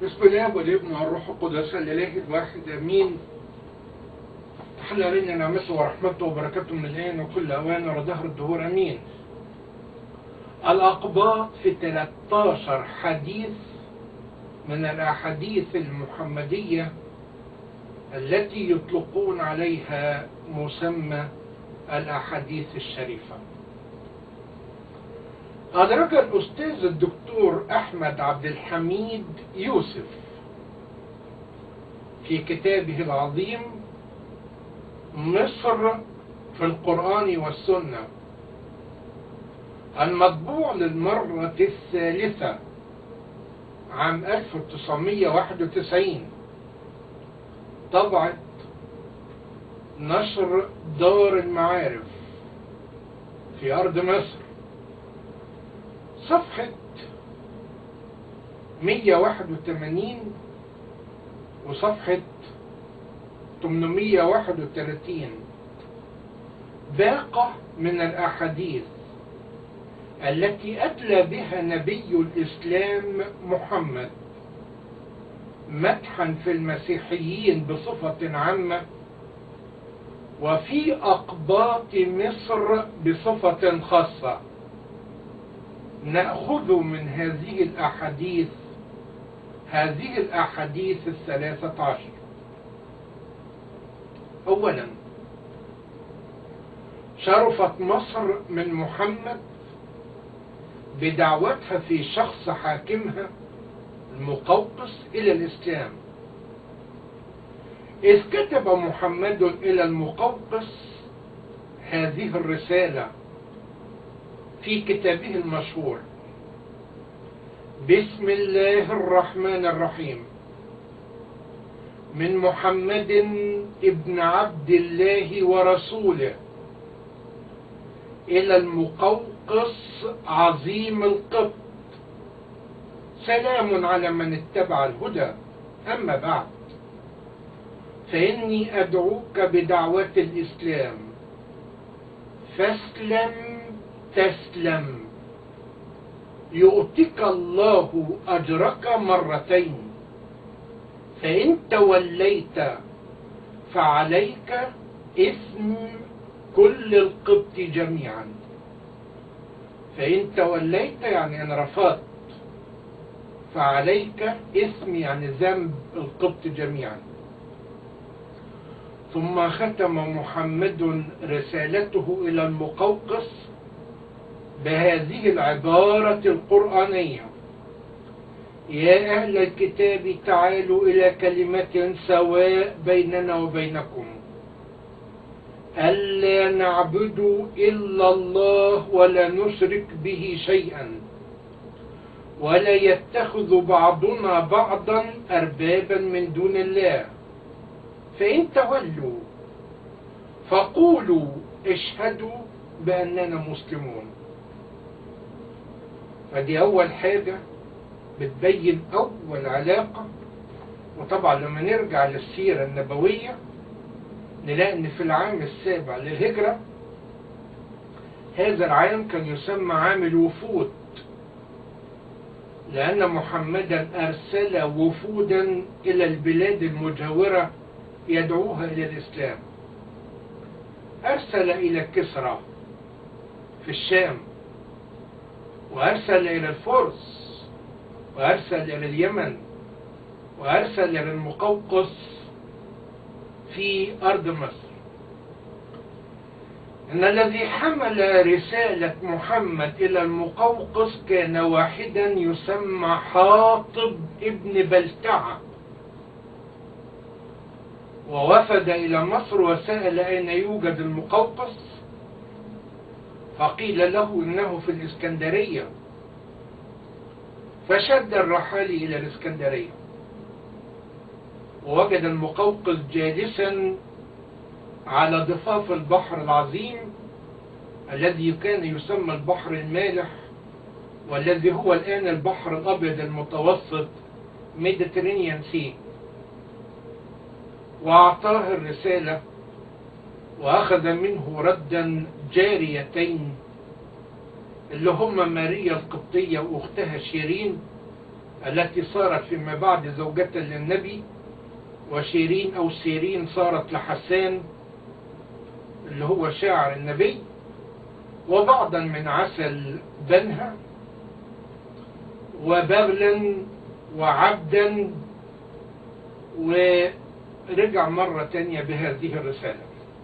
بسم الله والابن والروح القدس الاله الواحد امين تحل علينا نعمته ورحمته وبركاته من الان وكل اوان ودهر الدهور امين الاقباط في 13 حديث من الاحاديث المحمديه التي يطلقون عليها مسمى الاحاديث الشريفه أدرك الأستاذ الدكتور أحمد عبد الحميد يوسف في كتابه العظيم مصر في القرآن والسنة المطبوع للمرة الثالثة عام 1991 طبعة نشر دار المعارف في أرض مصر صفحة 181 وصفحة 831 باقة من الأحاديث التي أدلى بها نبي الإسلام محمد مدحا في المسيحيين بصفة عامة وفي أقباط مصر بصفة خاصة نأخذ من هذه الأحاديث هذه الأحاديث الثلاثة عشر أولا شرفت مصر من محمد بدعوتها في شخص حاكمها المقوقس إلى الإسلام إذ كتب محمد إلى المقوقس هذه الرسالة في كتابه المشهور بسم الله الرحمن الرحيم من محمد ابن عبد الله ورسوله إلى المقوقس عظيم القبط سلام على من اتبع الهدى أما بعد فإني أدعوك بدعوة الإسلام فاسلم تسلم يؤتك الله أجرك مرتين فإن توليت فعليك إثم كل القبط جميعا فإن توليت يعني أن رفضت فعليك إثم يعني ذنب القبط جميعا ثم ختم محمد رسالته إلى المقوقس بهذه العبارة القرآنية يا أهل الكتاب تعالوا إلى كلمة سواء بيننا وبينكم ألا نعبد إلا الله ولا نشرك به شيئا ولا يتخذ بعضنا بعضا أربابا من دون الله فإن تولوا فقولوا اشهدوا بأننا مسلمون فدي أول حاجة بتبين أول علاقة وطبعا لما نرجع للسيرة النبوية نلاقي إن في العام السابع للهجرة هذا العام كان يسمى عام الوفود لأن محمدا أرسل وفودا إلى البلاد المجاورة يدعوها إلى الإسلام أرسل إلى كسرى في الشام وأرسل إلى الفرس وأرسل إلى اليمن وأرسل إلى المقوقس في أرض مصر إن الذي حمل رسالة محمد إلى المقوقس كان واحدا يسمى حاطب ابن بلتعة ووفد إلى مصر وسأل أين يوجد المقوقس فقيل له إنه في الإسكندرية فشد الرحال إلى الإسكندرية ووجد المقوقس جالسا على ضفاف البحر العظيم الذي كان يسمى البحر المالح والذي هو الآن البحر الأبيض المتوسط ميديترينيان سي وأعطاه الرسالة وأخذ منه ردا جاريتين اللي هم ماريا القبطية وأختها شيرين التي صارت فيما بعد زوجة للنبي وشيرين أو سيرين صارت لحسان اللي هو شاعر النبي وبعضا من عسل بنها وبغلا وعبدا ورجع مرة تانية بهذه الرسالة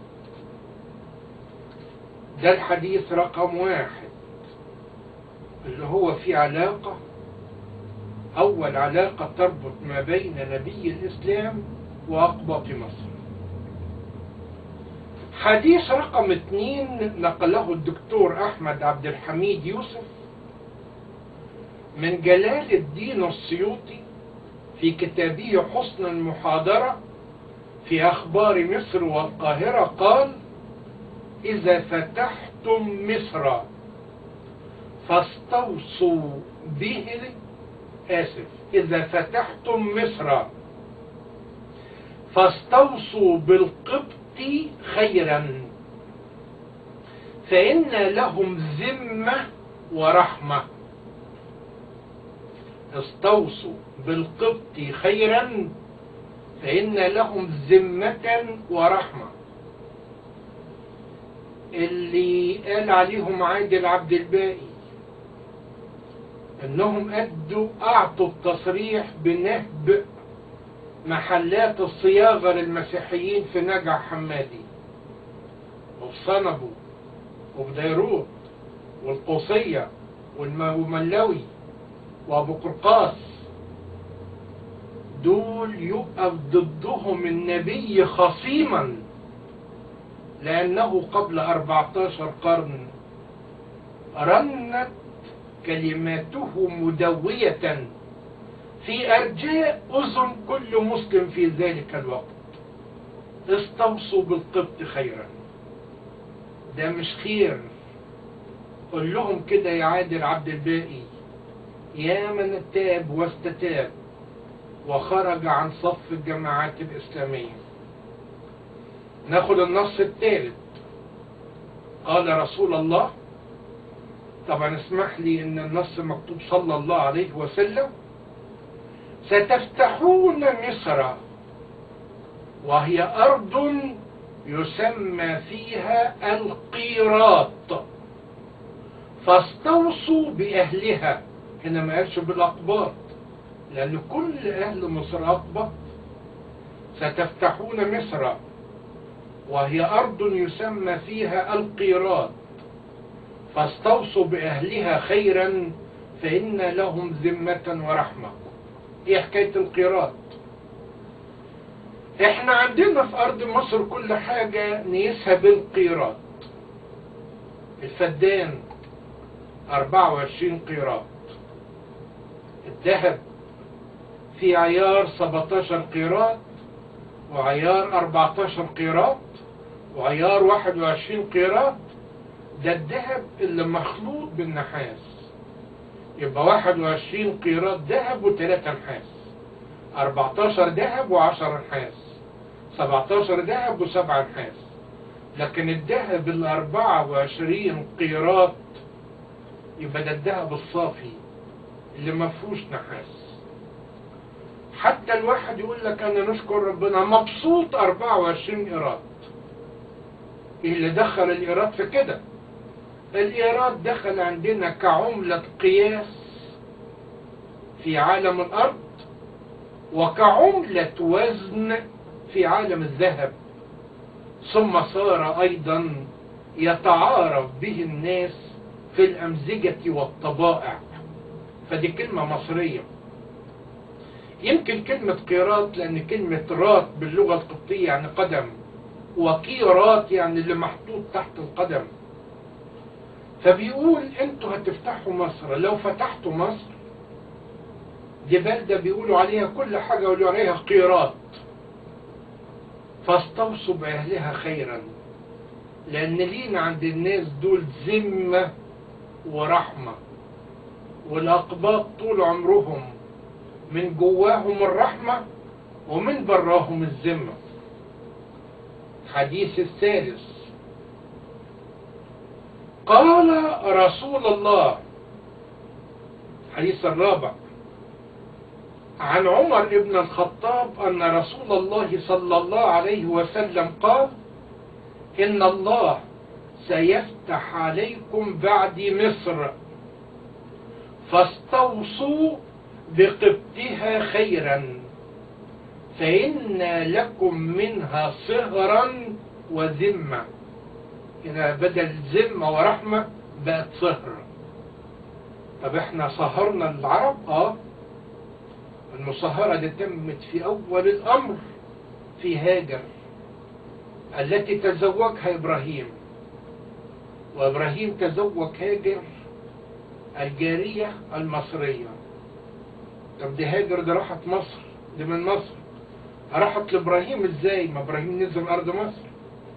ده الحديث رقم واحد اللي هو في علاقة أول علاقة تربط ما بين نبي الإسلام وأقباط مصر حديث رقم اثنين نقله الدكتور أحمد عبد الحميد يوسف من جلال الدين السيوطي في كتابه حسن المحاضرة في أخبار مصر والقاهرة قال إذا فتحتم مصر فاستوصوا به آسف إذا فتحتم مصر فاستوصوا بالقبط خيرا فإن لهم ذمة ورحمة استوصوا بالقبط خيرا فإن لهم ذمة ورحمة اللي قال عليهم عادل عبد الباقي انهم ادوا اعطوا التصريح بنهب محلات الصياغة للمسيحيين في نجع حمادي وفي صنبو وفي ديروت والقوصية والملوي وابو قرقاس دول يقف ضدهم النبي خصيما لأنه قبل 14 قرن رنت كلماته مدوية في أرجاء أذن كل مسلم في ذلك الوقت استوصوا بالقبط خيرا ده مش خير قل لهم كده يا عادل عبد الباقي يا من تاب واستتاب وخرج عن صف الجماعات الإسلامية ناخد النص الثالث قال رسول الله طبعا اسمح لي ان النص مكتوب صلى الله عليه وسلم ستفتحون مصر وهي أرض يسمى فيها القيراط فاستوصوا بأهلها هنا ما قالش بالأقباط لأن كل أهل مصر أقباط ستفتحون مصر وهي أرض يسمى فيها القيراط فاستوصوا بأهلها خيرا فإن لهم ذمة ورحمة ايه حكاية القيراط احنا عندنا في ارض مصر كل حاجة نقيسها بالقيراط الفدان 24 قيراط الذهب في عيار 17 قيراط وعيار 14 قيراط وعيار 21 قيراط ده الذهب اللي مخلوط بالنحاس يبقى 21 قيراط ذهب وثلاثة نحاس 14 ذهب و10 نحاس 17 ذهب وسبعة نحاس لكن الذهب ال 24 قيراط يبقى ده الذهب الصافي اللي ما فيهوش نحاس حتى الواحد يقول لك انا نشكر ربنا مبسوط 24 قيراط ايه اللي دخل الايراد في كده الايراد دخل عندنا كعملة قياس في عالم الارض وكعملة وزن في عالم الذهب ثم صار ايضا يتعارف به الناس في الامزجة والطبائع فدي كلمة مصرية يمكن كلمة قيراط لان كلمة رات باللغة القبطية يعني قدم وقيراط يعني اللي محطوط تحت القدم فبيقول انتوا هتفتحوا مصر لو فتحتوا مصر دي بلدة بيقولوا عليها كل حاجة يقولوا عليها قيراط فاستوصوا بأهلها خيرا لأن لينا عند الناس دول ذمة ورحمة والأقباط طول عمرهم من جواهم الرحمة ومن براهم الذمة حديث الثالث قال رسول الله الحديث الرابع عن عمر بن الخطاب أن رسول الله صلى الله عليه وسلم قال إن الله سيفتح عليكم بعد مصر فاستوصوا بقبطها خيرا فإن لكم منها صهرا وذمة إذا بدل ذمة ورحمة بقت صهر طب احنا صهرنا العرب اه المصهرة دي تمت في أول الأمر في هاجر التي تزوجها إبراهيم وإبراهيم تزوج هاجر الجارية المصرية طب دي هاجر دي راحت مصر دي من مصر راحت لإبراهيم ازاي ما إبراهيم نزل أرض مصر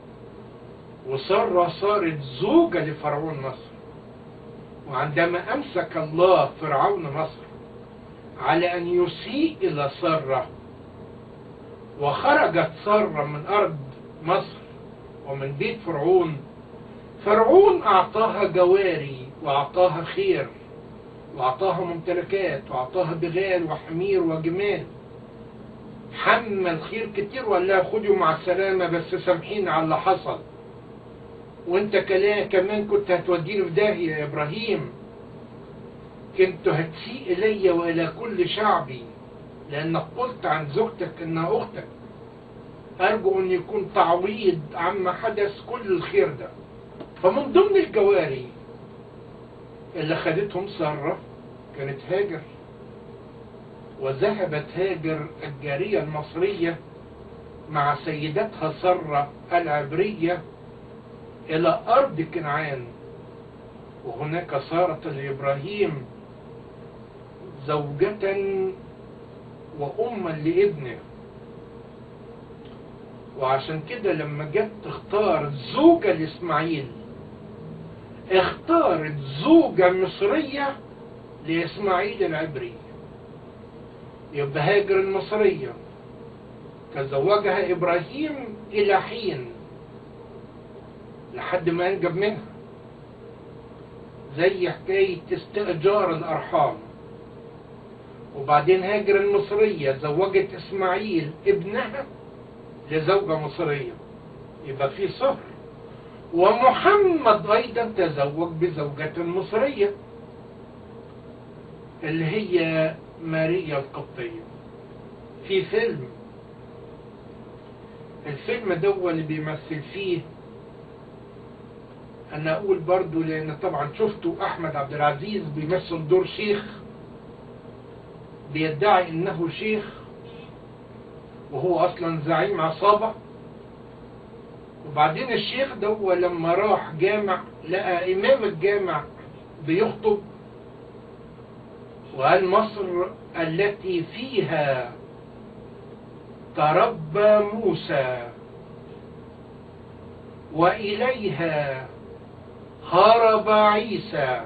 وسارة صارت زوجة لفرعون مصر وعندما أمسك الله فرعون مصر على أن يسيء إلى سارة وخرجت سارة من أرض مصر ومن بيت فرعون فرعون أعطاها جواري وأعطاها خير وأعطاها ممتلكات وأعطاها بغال وحمير وجمال حمل خير كتير وقال لها خدوا مع السلامة بس سامحيني على اللي حصل وانت كلا كمان كنت هتوديني في داهية يا إبراهيم كنت هتسيء إلي وإلى كل شعبي لأنك قلت عن زوجتك إنها أختك أرجو أن يكون تعويض عما حدث كل الخير ده فمن ضمن الجواري اللي خدتهم سارة كانت هاجر وذهبت هاجر الجارية المصرية مع سيدتها سارة العبرية إلى أرض كنعان وهناك صارت لإبراهيم زوجة وأما لابنه وعشان كده لما جت تختار زوجة لإسماعيل اختارت زوجة مصرية لإسماعيل العبري يبقى هاجر المصرية تزوجها إبراهيم إلى حين لحد ما ينجب منها زي حكاية استئجار الأرحام وبعدين هاجر المصرية زوجت إسماعيل ابنها لزوجة مصرية يبقى في صهر ومحمد أيضا تزوج بزوجة مصرية اللي هي ماريا القبطية في فيلم الفيلم ده اللي بيمثل فيه انا اقول برضو لان طبعا شفتوا احمد عبد العزيز بيمثل دور شيخ بيدعي انه شيخ وهو اصلا زعيم عصابة وبعدين الشيخ ده لما راح جامع لقى امام الجامع بيخطب وقال مصر التي فيها تربى موسى وإليها هرب عيسى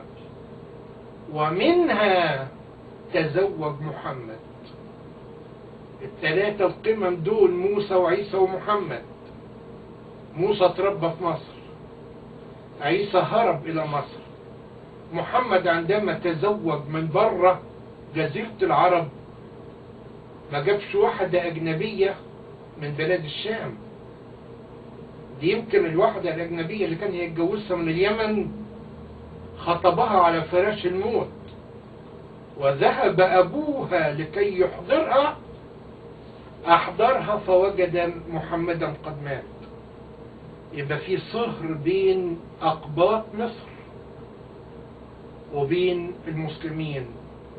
ومنها تزوج محمد الثلاثة القمم دول موسى وعيسى ومحمد موسى تربى في مصر عيسى هرب إلى مصر محمد عندما تزوج من بره جزيرة العرب ما جابش واحدة أجنبية من بلاد الشام دي يمكن الواحدة الأجنبية اللي كان يتجوزها من اليمن خطبها على فراش الموت وذهب أبوها لكي يحضرها أحضرها فوجد محمدا قد مات يبقى في صهر بين أقباط مصر وبين المسلمين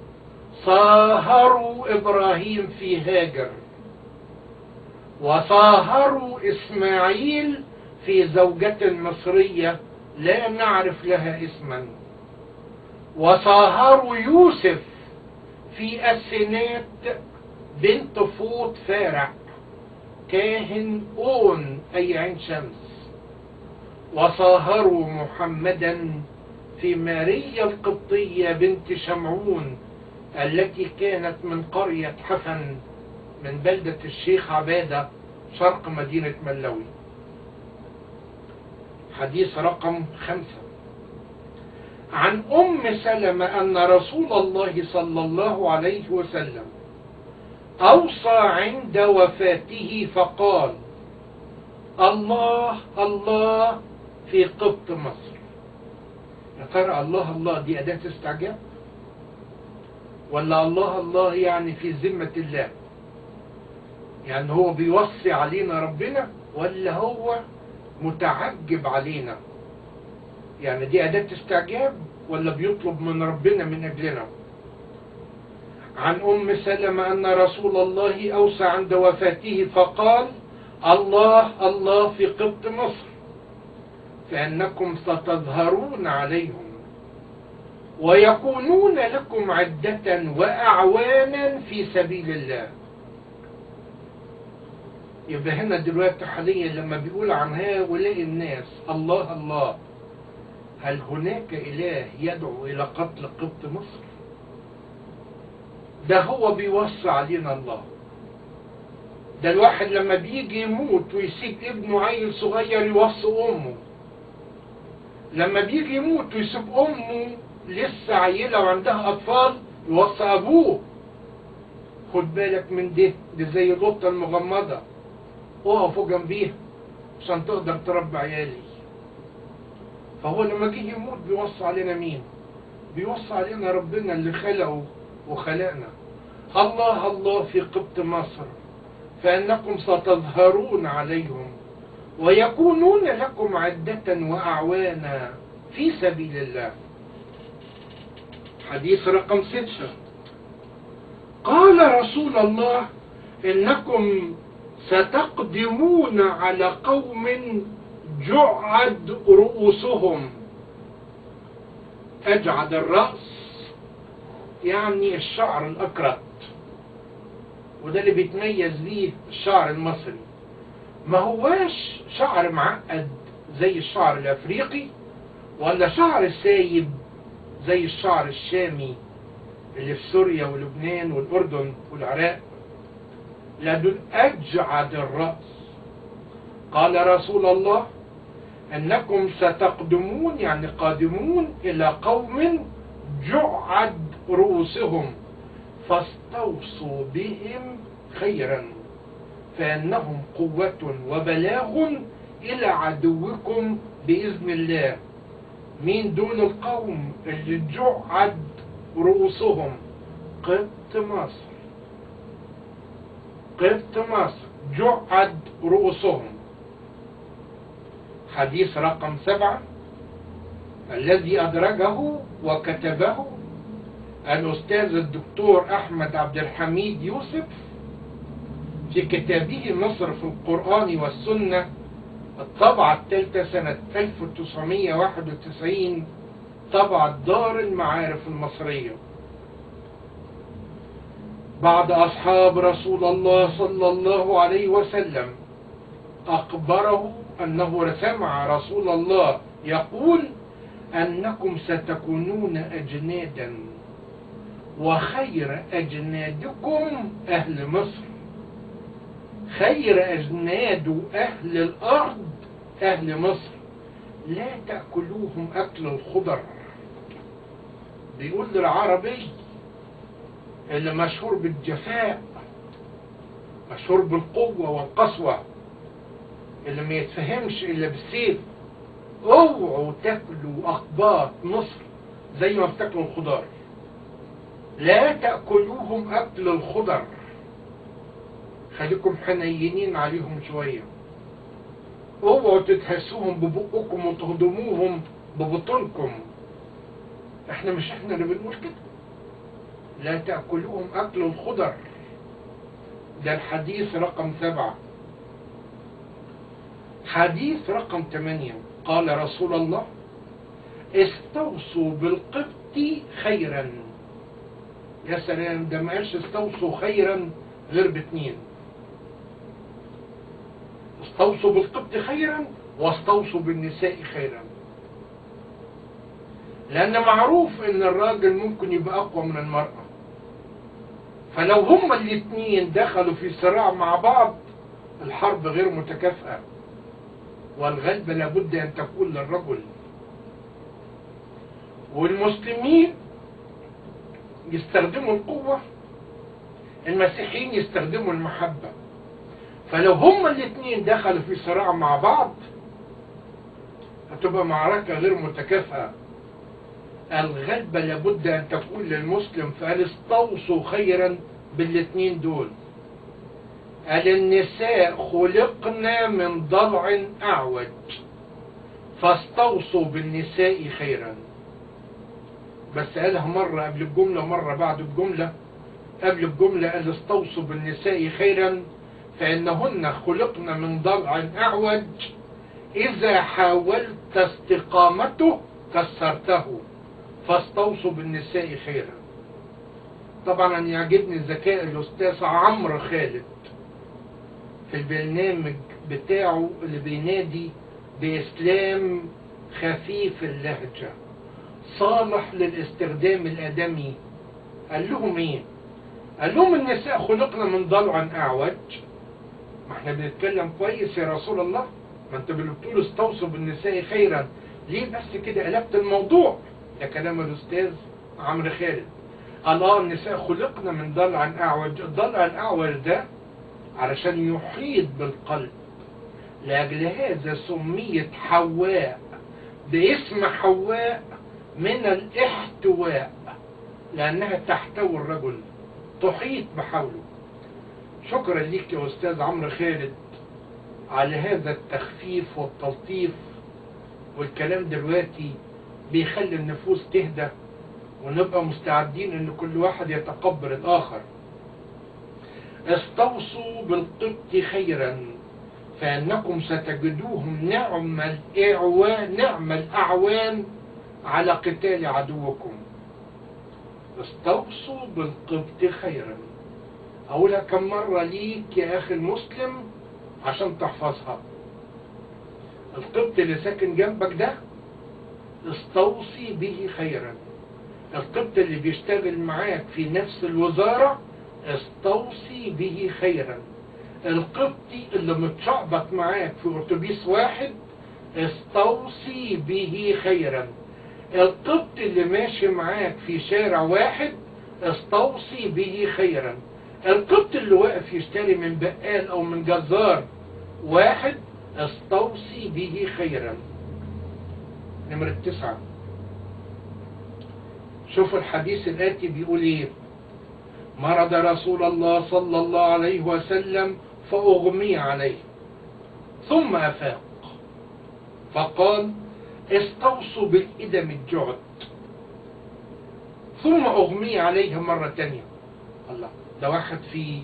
صاهروا إبراهيم في هاجر وصاهروا إسماعيل في زوجة مصرية لا نعرف لها اسما وصاهروا يوسف في السنات بنت فوط فارع كاهن أون أي عين شمس وصاهروا محمدا في ماريا القبطية بنت شمعون التي كانت من قرية حفن من بلدة الشيخ عبادة شرق مدينة ملوي حديث رقم خمسة عن أم سلمة أن رسول الله صلى الله عليه وسلم أوصى عند وفاته فقال الله الله في قبط مصر يا ترى الله الله دي أداة استعجاب ولا الله الله يعني في ذمة الله يعني هو بيوصي علينا ربنا ولا هو متعجب علينا يعني دي أداة استعجاب ولا بيطلب من ربنا من أجلنا عن أم سلمة أن رسول الله أوصى عند وفاته فقال الله الله في قبط مصر فإنكم ستظهرون عليهم ويكونون لكم عدة وأعوانا في سبيل الله يبقى هنا دلوقتي حاليا لما بيقول عن هؤلاء الناس الله الله هل هناك إله يدعو إلى قتل قبط مصر ده هو بيوصي علينا الله ده الواحد لما بيجي يموت ويسيب ابنه عيل صغير يوصي أمه لما بيجي يموت ويسيب أمه لسه عيلة وعندها أطفال يوصي أبوه خد بالك من ده دي زي القطة المغمضة اقفوا جنبيها عشان تقدر تربي عيالي فهو لما جه يموت بيوصي علينا مين بيوصي علينا ربنا اللي خلقه وخلقنا الله الله في قبط مصر فإنكم ستظهرون عليهم ويكونون لكم عدة وأعوانا في سبيل الله حديث رقم ستة قال رسول الله إنكم ستقدمون على قوم جعد رؤوسهم أجعد الرأس يعني الشعر الأكرت وده اللي بيتميز بيه الشعر المصري ما هواش شعر معقد زي الشعر الأفريقي ولا شعر سايب زي الشعر الشامي اللي في سوريا ولبنان والأردن والعراق لا دول أجعد الرأس قال رسول الله أنكم ستقدمون يعني قادمون إلى قوم جعد رؤوسهم فاستوصوا بهم خيرا فإنهم قوة وبلاغ إلى عدوكم بإذن الله مين دول القوم اللي جعد رؤوسهم قبط مصر قبط مصر جعد رؤوسهم حديث رقم سبعة الذي أدرجه وكتبه الأستاذ الدكتور أحمد عبد الحميد يوسف في كتابه مصر في القرآن والسنة الطبعة الثالثة سنة 1991 طبعة دار المعارف المصرية بعد أصحاب رسول الله صلى الله عليه وسلم أخبره أنه سمع رسول الله يقول أنكم ستكونون أجنادا وخير أجنادكم أهل مصر خير أجناد أهل الأرض أهل مصر لا تأكلوهم أكل الخضر بيقول للعربي اللي مشهور بالجفاء مشهور بالقوة والقسوة اللي ما يتفهمش إلا بالسيف اوعوا تاكلوا أقباط مصر زي ما بتاكلوا الخضار لا تأكلوهم أكل الخضر خليكم حنينين عليهم شوية اوعوا تتهسوهم ببقكم وتهضموهم ببطونكم احنا مش احنا اللي بنقول كده لا تأكلوهم أكل الخضر ده الحديث رقم سبعة حديث رقم ثمانية قال رسول الله استوصوا بالقبط خيرا يا سلام ده ما قالش استوصوا خيرا غير باتنين استوصوا بالقبط خيرا واستوصوا بالنساء خيرا لأن معروف إن الراجل ممكن يبقى أقوى من المرأة فلو هما الاثنين دخلوا في صراع مع بعض الحرب غير متكافئة والغلبة لابد أن تكون للرجل والمسلمين يستخدموا القوة المسيحيين يستخدموا المحبة فلو هما الاثنين دخلوا في صراع مع بعض هتبقى معركة غير متكافئة الغلبة لابد أن تكون للمسلم فقال استوصوا خيرا بالاثنين دول قال النساء خلقنا من ضلع أعوج فاستوصوا بالنساء خيرا بس قالها مرة قبل الجملة ومرة بعد الجملة قبل الجملة قال استوصوا بالنساء خيرا فإنهن خلقن من ضلع أعوج إذا حاولت استقامته كسرته فاستوصوا بالنساء خيرا طبعا أنا يعجبني ذكاء الأستاذ عمرو خالد في البرنامج بتاعه اللي بينادي بإسلام خفيف اللهجة صالح للاستخدام الآدمي قال لهم ايه قال لهم النساء خلقنا من ضلع أعوج ما احنا بنتكلم كويس يا رسول الله ما انت بتقول استوصوا بالنساء خيرا ليه بس كده قلبت الموضوع ده كلام الأستاذ عمرو خالد قال اه النساء خلقنا من ضلع أعوج الضلع الأعوج ده علشان يحيط بالقلب لأجل هذا سميت حواء باسم حواء من الاحتواء لأنها تحتوي الرجل تحيط بحوله شكرا ليك يا أستاذ عمرو خالد على هذا التخفيف والتلطيف والكلام دلوقتي بيخلي النفوس تهدى ونبقى مستعدين ان كل واحد يتقبل الاخر استوصوا بالقبط خيرا فانكم ستجدوهم نعم الاعوان نعم الاعوان على قتال عدوكم استوصوا بالقبط خيرا اقولها كم مرة ليك يا اخي المسلم عشان تحفظها القبط اللي ساكن جنبك ده استوصي به خيرا القبط اللي بيشتغل معاك في نفس الوزارة استوصي به خيرا القبطي اللي متشعبط معاك في اتوبيس واحد استوصي به خيرا القبط اللي ماشي معاك في شارع واحد استوصي به خيرا القبط اللي واقف يشتري من بقال او من جزار واحد استوصي به خيرا نمرة تسعة شوف الحديث الآتي بيقول ايه مرض رسول الله صلى الله عليه وسلم فأغمي عليه ثم أفاق فقال استوصوا بالإدم الجعد ثم أغمي عليه مرة تانية الله ده واحد في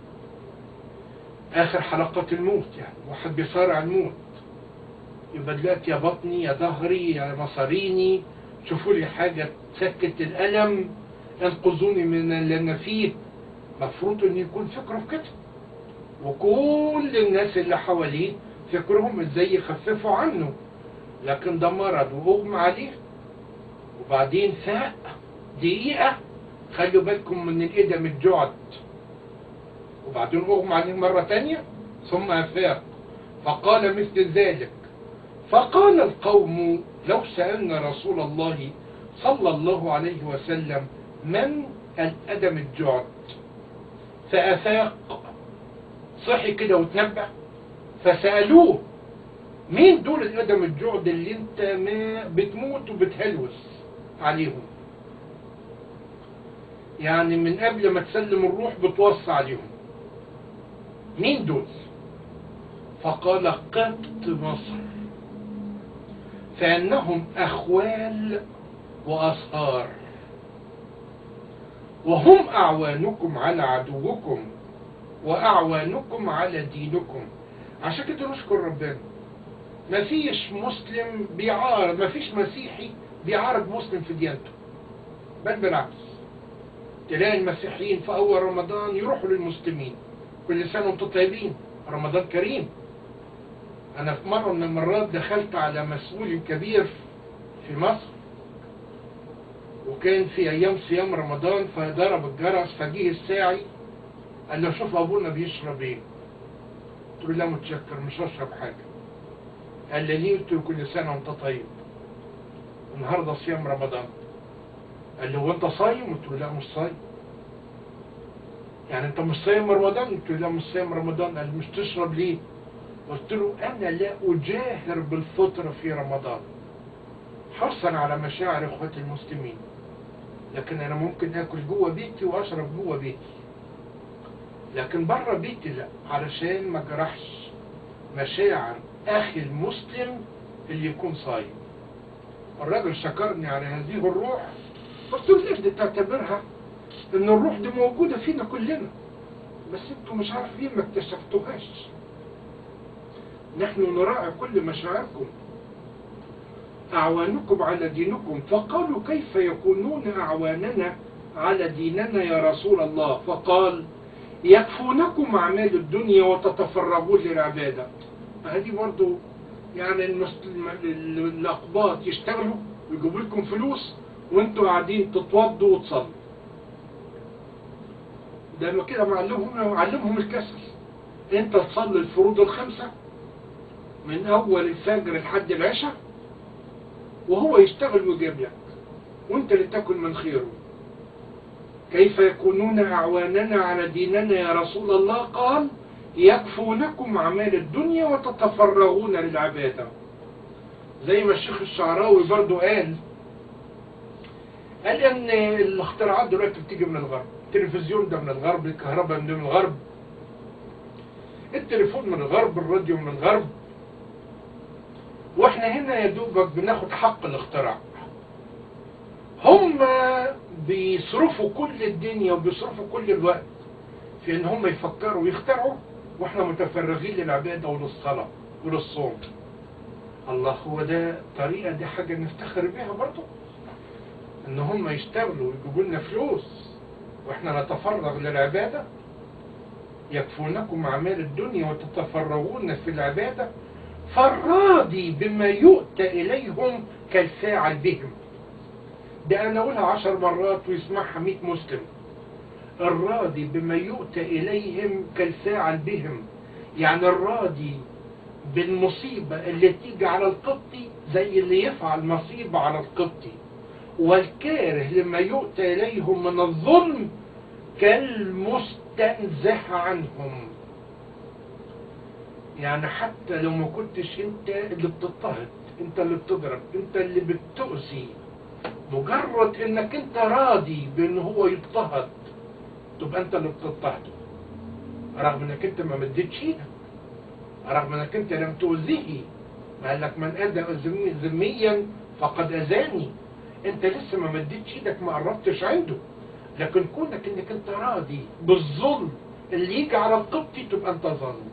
آخر حلقة الموت يعني واحد بيصارع الموت يبقى دلوقتي يا بطني يا ظهري يا مصاريني شوفوا لي حاجة تسكت الألم انقذوني من اللي أنا فيه مفروض أن يكون فكره في كده وكل الناس اللي حواليه فكرهم ازاي يخففوا عنه لكن ده مرض واغمى عليه وبعدين فاق دقيقة خلوا بالكم من الإدم الجعد وبعدين أغمى عليه مرة تانية ثم أفاق فقال مثل ذلك فقال القوم لو سألنا رسول الله صلى الله عليه وسلم من الأدم الجعد فأفاق صحي كده وتنبأ فسألوه مين دول الأدم الجعد اللي انت ما بتموت وبتهلوس عليهم يعني من قبل ما تسلم الروح بتوصى عليهم مين دول فقال قبط مصر فإنهم أخوال وأصهار وهم أعوانكم على عدوكم وأعوانكم على دينكم عشان كده نشكر ربنا مفيش مسلم بيعارض مفيش مسيحي بيعارض مسلم في ديانته بل بالعكس تلاقي المسيحيين في أول رمضان يروحوا للمسلمين كل سنة وانتم طيبين رمضان كريم أنا في مرة من المرات دخلت على مسؤول كبير في مصر وكان في أيام صيام رمضان فضرب الجرس فجيه الساعي قال له شوف أبونا بيشرب إيه قلت له لا متشكر مش هشرب حاجة قال لي ليه قلت له كل سنة وانت طيب النهاردة صيام رمضان قال لي هو انت صايم قلت له لا مش صايم يعني انت مش صايم رمضان قلت له لا مش صايم رمضان قال مش تشرب ليه قلت له انا لا اجاهر بالفطر في رمضان حرصا على مشاعر اخواتي المسلمين لكن انا ممكن اكل جوه بيتي واشرب جوه بيتي لكن بره بيتي لا علشان ما جرحش مشاعر اخي المسلم اللي يكون صايم الراجل شكرني على هذه الروح قلت له ليش دي تعتبرها ان الروح دي موجودة فينا كلنا بس انتوا مش عارفين ما اكتشفتوهاش نحن نراعي كل مشاعركم أعوانكم على دينكم فقالوا كيف يكونون أعواننا على ديننا يا رسول الله فقال يكفونكم أعمال الدنيا وتتفرغون للعبادة هذه برضو يعني المسلم الأقباط يشتغلوا ويجيبوا لكم فلوس وانتوا قاعدين تتوضوا وتصلوا ده ما كده معلمهم معلمهم الكسل انت تصلي الفروض الخمسة من اول الفجر لحد العشاء وهو يشتغل ويجيب لك وانت اللي تاكل من خيره كيف يكونون اعواننا على ديننا يا رسول الله قال يكفونكم اعمال الدنيا وتتفرغون للعباده زي ما الشيخ الشعراوي برضو قال قال ان الاختراعات دلوقتي بتيجي من الغرب التلفزيون ده من الغرب الكهرباء من الغرب التليفون من الغرب الراديو من الغرب واحنا هنا يا دوبك بناخد حق الاختراع هم بيصرفوا كل الدنيا وبيصرفوا كل الوقت في ان هم يفكروا ويخترعوا واحنا متفرغين للعبادة وللصلاة وللصوم الله هو ده طريقة دي حاجة نفتخر بيها برضو ان هم يشتغلوا ويجيبوا لنا فلوس واحنا نتفرغ للعبادة يكفونكم اعمال الدنيا وتتفرغون في العبادة فالراضي بما يؤتى اليهم كالفاعل بهم ده انا اقولها عشر مرات ويسمعها مئة مسلم الراضي بما يؤتى اليهم كالفاعل بهم يعني الراضي بالمصيبة اللي تيجي على القبطي زي اللي يفعل مصيبة على القبطي والكاره لما يؤتى إليهم من الظلم كالمستنزه عنهم يعني حتى لو ما كنتش انت اللي بتضطهد انت اللي بتضرب انت اللي بتؤذي مجرد انك انت راضي بان هو يضطهد تبقى انت اللي بتضطهده رغم انك انت ما مديتش ايدك رغم انك انت لم تؤذيه ما قال لك من اذى ذميا فقد اذاني انت لسه ما مديتش ايدك ما قربتش عنده لكن كونك انك انت راضي بالظلم اللي يجي على القبطي تبقى انت ظالم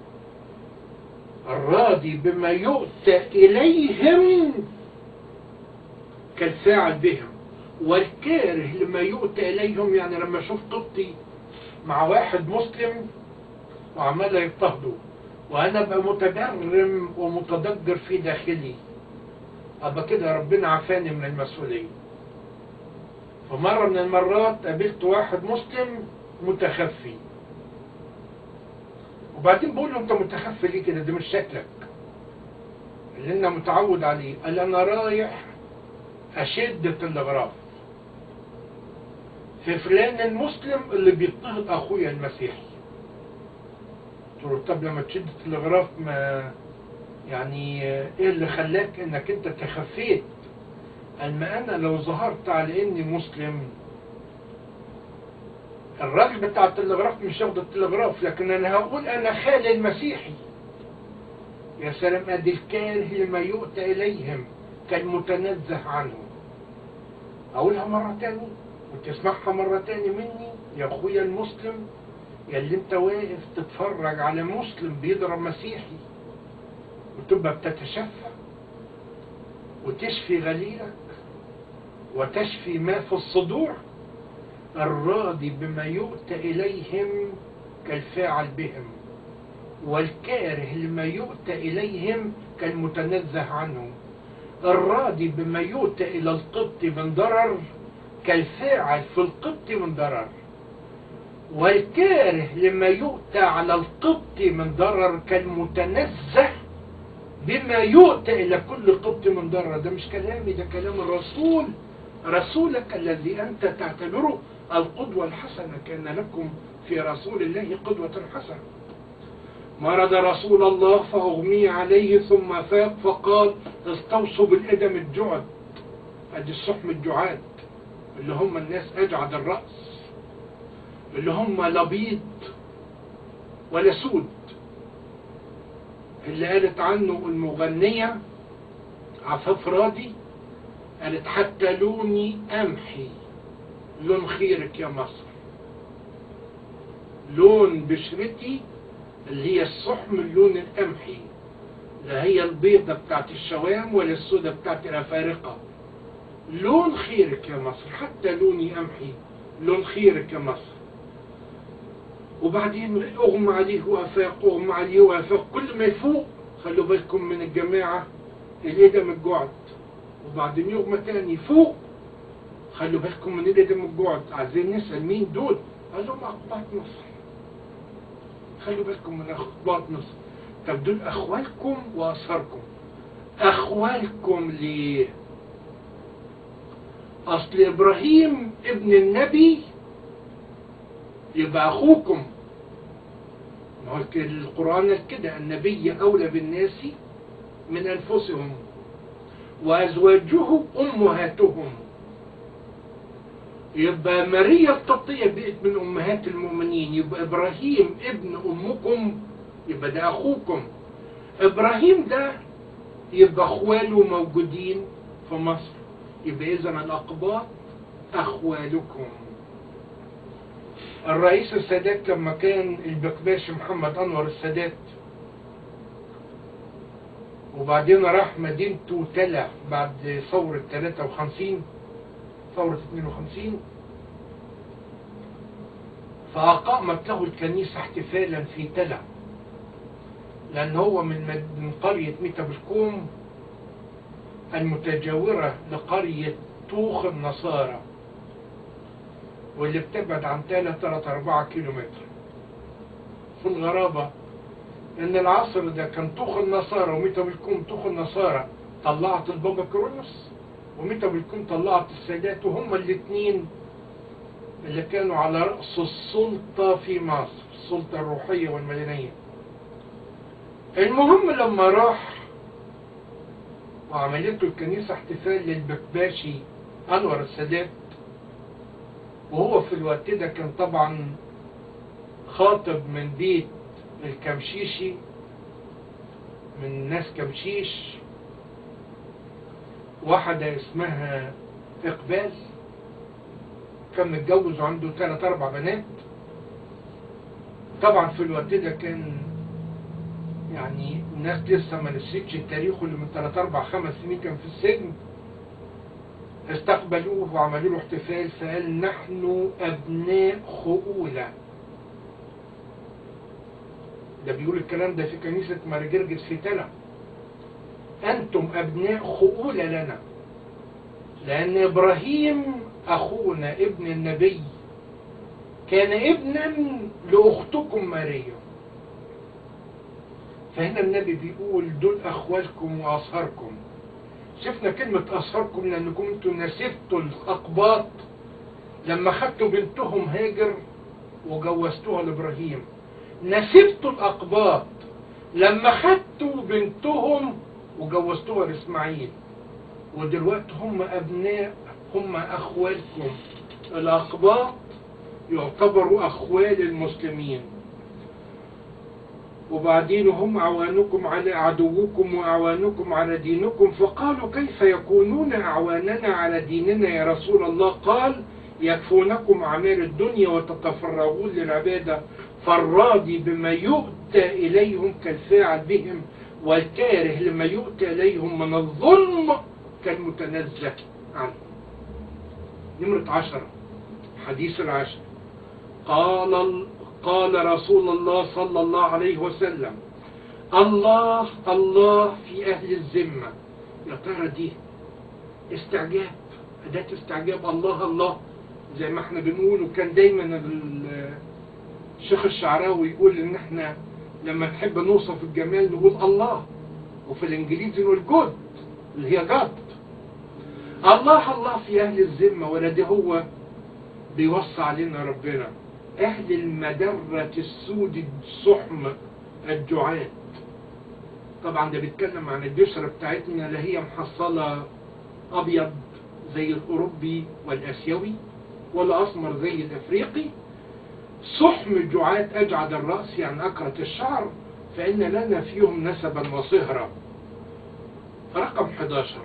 الراضي بما يؤتى اليهم كالفاعل بهم والكاره لما يؤتى اليهم يعني لما اشوف قبطي مع واحد مسلم وعمال يضطهده وانا ابقى متبرم ومتضجر في داخلي ابقى كده ربنا عافاني من المسؤوليه فمره من المرات قابلت واحد مسلم متخفي وبعدين بقول له انت متخفي ليه كده ده مش شكلك اللي انا متعود عليه قال انا رايح اشد التلغراف في فلان المسلم اللي بيضطهد اخويا المسيحي قلت له طب لما تشد التلغراف ما يعني ايه اللي خلاك انك انت تخفيت اما انا لو ظهرت على اني مسلم الراجل بتاع التلغراف مش ياخد التلغراف لكن انا هقول انا خالي المسيحي يا سلام ادي الكاره لما يؤتى اليهم كالمتنزه عنه اقولها مرة تاني وتسمعها مرة تاني مني يا اخويا المسلم يا اللي انت واقف تتفرج على مسلم بيضرب مسيحي وتبقى بتتشفى وتشفي غليلك وتشفي ما في الصدور الراضي بما يؤتى إليهم كالفاعل بهم والكاره لما يؤتى إليهم كالمتنزه عنه الراضي بما يؤتى إلى القبط من ضرر كالفاعل في القبط من ضرر والكاره لما يؤتى على القبط من ضرر كالمتنزه بما يؤتى إلى كل قبط من ضرر ده مش كلامي ده كلام الرسول رسولك الذي أنت تعتبره القدوة الحسنة كان لكم في رسول الله قدوة حسنة مرض رسول الله فأغمي عليه ثم فاق فقال استوصوا بالإدم الجعد أدي الصحم الجعاد اللي هم الناس أجعد الرأس اللي هم لا بيض ولا سود اللي قالت عنه المغنية عفاف راضي قالت حتى لوني أمحي لون خيرك يا مصر لون بشرتي اللي هي الصحم اللون القمحي لا هي البيضة بتاعت الشوام ولا السودة بتاعت الأفارقة لون خيرك يا مصر حتى لوني قمحي لون خيرك يا مصر وبعدين اغمى عليه وافاق اغمى عليه وافاق كل ما يفوق خلوا بالكم من الجماعة الادم الجعد وبعدين يغمى تاني يفوق خلوا بالكم من الادم الجعد عايزين نسأل مين دول قال لهم اقباط مصر خلوا بالكم من اخبار مصر طب دول اخوالكم واثاركم اخوالكم ليه اصل ابراهيم ابن النبي يبقى اخوكم ما هو القرآن قال كده النبي اولى بالناس من انفسهم وازواجه امهاتهم يبقى ماريا القبطية بقت من أمهات المؤمنين يبقى إبراهيم ابن أمكم يبقى ده أخوكم إبراهيم ده يبقى أخواله موجودين في مصر يبقى إذا الأقباط أخوالكم الرئيس السادات لما كان البكباشي محمد أنور السادات وبعدين راح مدينته تلا بعد ثورة 53 ثورة 52 فأقامت له الكنيسة احتفالا في تلا لأن هو من من قرية ميتا بالكوم المتجاورة لقرية طوخ النصارى واللي بتبعد عن تلا 3 4 كيلومتر في الغرابة ان العصر ده كان طوخ النصارى وميتا بالكوم طوخ النصارى طلعت البابا كرونس ومتى بتكون طلعت السادات وهم الاثنين اللي كانوا على رأس السلطة في مصر السلطة الروحية والمدنية المهم لما راح وعملته الكنيسة احتفال للبكباشي أنور السادات وهو في الوقت ده كان طبعا خاطب من بيت الكمشيشي من ناس كمشيش واحدة اسمها إقبال كان متجوز وعنده ثلاث أربع بنات طبعا في الوقت ده كان يعني الناس لسه ما نسيتش التاريخ اللي من ثلاث أربع خمس سنين كان في السجن استقبلوه وعملوا له احتفال فقال نحن أبناء خؤولة ده بيقول الكلام ده في كنيسة مارجرجس في تلا أنتم أبناء خؤولة لنا لأن إبراهيم أخونا ابن النبي كان ابنا لأختكم ماريا فهنا النبي بيقول دول أخوالكم وأصهاركم شفنا كلمة أصهاركم لأنكم انتم نسفتوا الأقباط لما خدتوا بنتهم هاجر وجوزتوها لإبراهيم نسفتوا الأقباط لما خدتوا بنتهم وجوزتوها لإسماعيل ودلوقتي هم أبناء هم أخوالكم الأقباط يعتبروا أخوال المسلمين وبعدين هم أعوانكم على عدوكم وأعوانكم على دينكم فقالوا كيف يكونون أعواننا على ديننا يا رسول الله قال يكفونكم أعمال الدنيا وتتفرغون للعبادة فالراضي بما يؤتى إليهم كالفاعل بهم والكاره لما يؤتى إليهم من الظلم كالمتنزه عنه نمرة عشرة حديث العشر قال قال رسول الله صلى الله عليه وسلم الله الله في أهل الذمة يا ترى دي استعجاب أداة استعجاب الله الله زي ما احنا بنقول وكان دايما الشيخ الشعراوي يقول ان احنا لما نحب نوصف الجمال نقول الله وفي الانجليزي نقول جود اللي هي جاد الله الله في اهل الذمة ولا ده هو بيوصى علينا ربنا أهل المدرة السود السحم الجعاد طبعا ده بيتكلم عن البشرة بتاعتنا لا هي محصلة أبيض زي الأوروبي والآسيوي ولا أسمر زي الأفريقي سحم جعاد أجعد الرأس يعني أكرة الشعر فإن لنا فيهم نسبا وصهرا رقم 11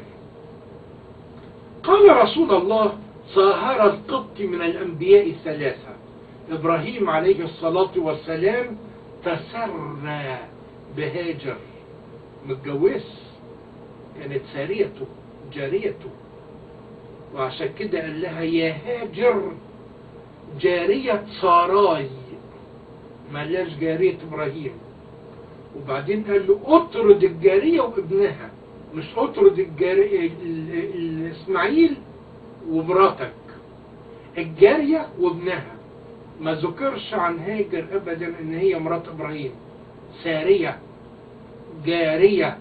قال رسول الله صاهر القبط من الأنبياء ثلاثة إبراهيم عليه الصلاة والسلام تسرى بهاجر متجوز كانت ساريته جاريته وعشان كده قال لها يا هاجر جارية ساراي ملاش جارية إبراهيم وبعدين قال له اطرد الجارية وابنها مش اطرد الجارية اسماعيل ومراتك الجارية وابنها ما ذكرش عن هاجر ابدا ان هي مرات ابراهيم سارية جارية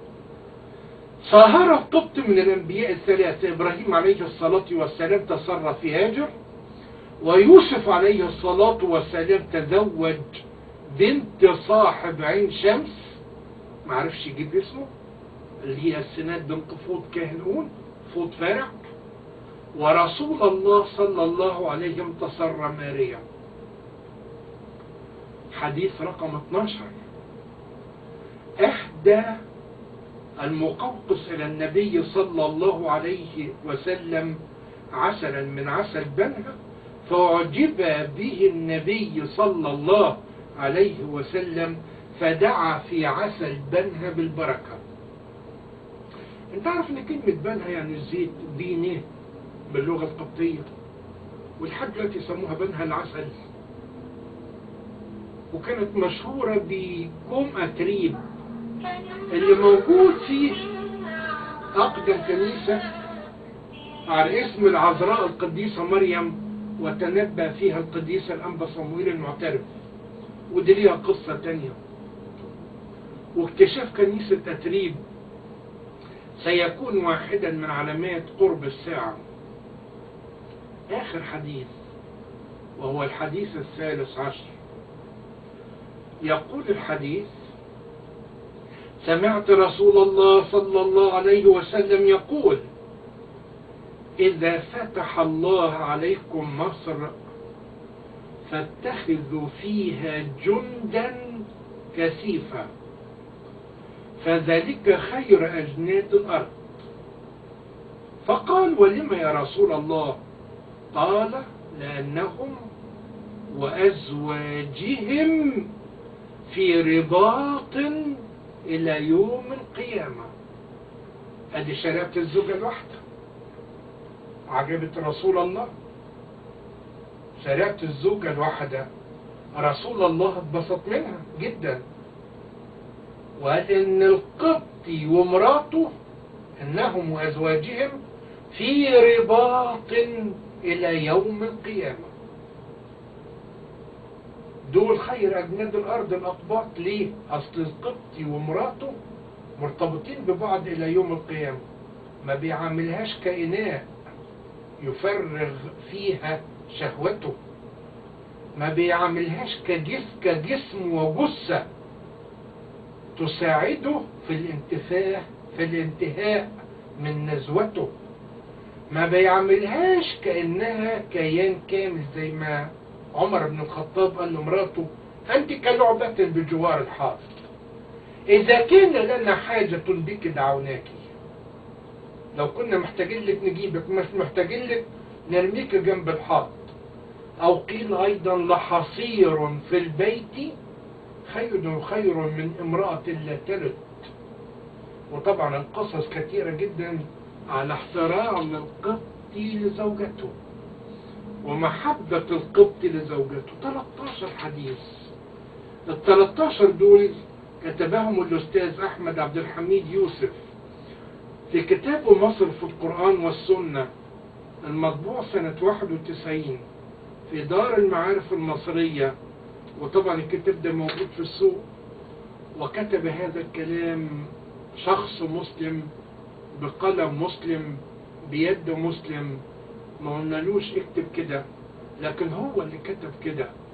صاهر القبط من الانبياء الثلاثة ابراهيم عليه الصلاة والسلام تصرف في هاجر ويوسف عليه الصلاة والسلام تزوج بنت صاحب عين شمس معرفش يجيب اسمه اللي هي السناد بنت فوط كاهنون فوط فارع ورسول الله صلى الله عليه وسلم تسرى ماريا حديث رقم 12 اهدى المقوقس الى النبي صلى الله عليه وسلم عسلا من عسل بنها فأعجب به النبي صلى الله عليه وسلم فدعا في عسل بنها بالبركة انت عارف ان كلمة بنها يعني الزيت دينه باللغة القبطية والحد دلوقتي يسموها بنها العسل وكانت مشهورة بكوم أتريب اللي موجود في أقدم كنيسة على اسم العذراء القديسة مريم وتنبأ فيها القديس الأنبا صمويل المعترف ودي ليها قصة تانية واكتشاف كنيسة أتريب سيكون واحدا من علامات قرب الساعة آخر حديث وهو الحديث الثالث عشر يقول الحديث سمعت رسول الله صلى الله عليه وسلم يقول إذا فتح الله عليكم مصر فاتخذوا فيها جندا كثيفا فذلك خير أجناد الأرض فقال ولم يا رسول الله قال لأنهم وأزواجهم في رباط إلى يوم القيامة أدي شريعة الزوجة الواحدة عجبت رسول الله شريعة الزوجة الواحدة رسول الله اتبسط منها جدا وقال ان القبطي ومراته انهم وازواجهم في رباط الى يوم القيامة دول خير اجناد الارض الاقباط ليه اصل القبطي ومراته مرتبطين ببعض الى يوم القيامة ما بيعاملهاش كائنات يفرغ فيها شهوته ما بيعملهاش كجس كجسم وجثة تساعده في الانتفاع في الانتهاء من نزوته ما بيعملهاش كأنها كيان كامل زي ما عمر بن الخطاب قال لمراته أنت كلعبة بجوار الحائط إذا كان لنا حاجة بك دعوناك لو كنا محتاجين لك نجيبك مش محتاجين لك نرميك جنب الحائط أو قيل أيضا لحصير في البيت خير خير من امرأة لا تلد وطبعا القصص كثيرة جدا على احترام القبطي لزوجته ومحبة القبط لزوجته 13 حديث ال 13 دول كتبهم الأستاذ أحمد عبد الحميد يوسف في كتابه مصر في القرآن والسنة المطبوع سنة 91 في دار المعارف المصرية وطبعا الكتاب ده موجود في السوق وكتب هذا الكلام شخص مسلم بقلم مسلم بيد مسلم ما قلنالوش اكتب كده لكن هو اللي كتب كده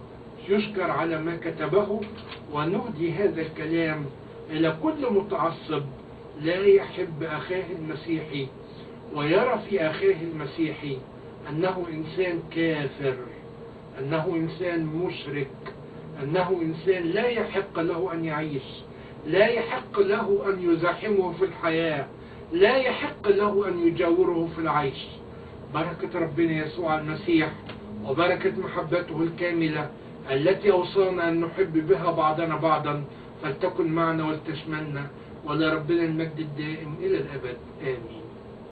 يشكر على ما كتبه ونهدي هذا الكلام إلى كل متعصب لا يحب أخاه المسيحي ويرى في أخاه المسيحي أنه إنسان كافر أنه إنسان مشرك أنه إنسان لا يحق له أن يعيش لا يحق له أن يزاحمه في الحياة لا يحق له أن يجاوره في العيش بركة ربنا يسوع المسيح وبركة محبته الكاملة التي أوصانا أن نحب بها بعضنا بعضا فلتكن معنا ولتشملنا ولربنا المجد الدائم إلى الأبد آمين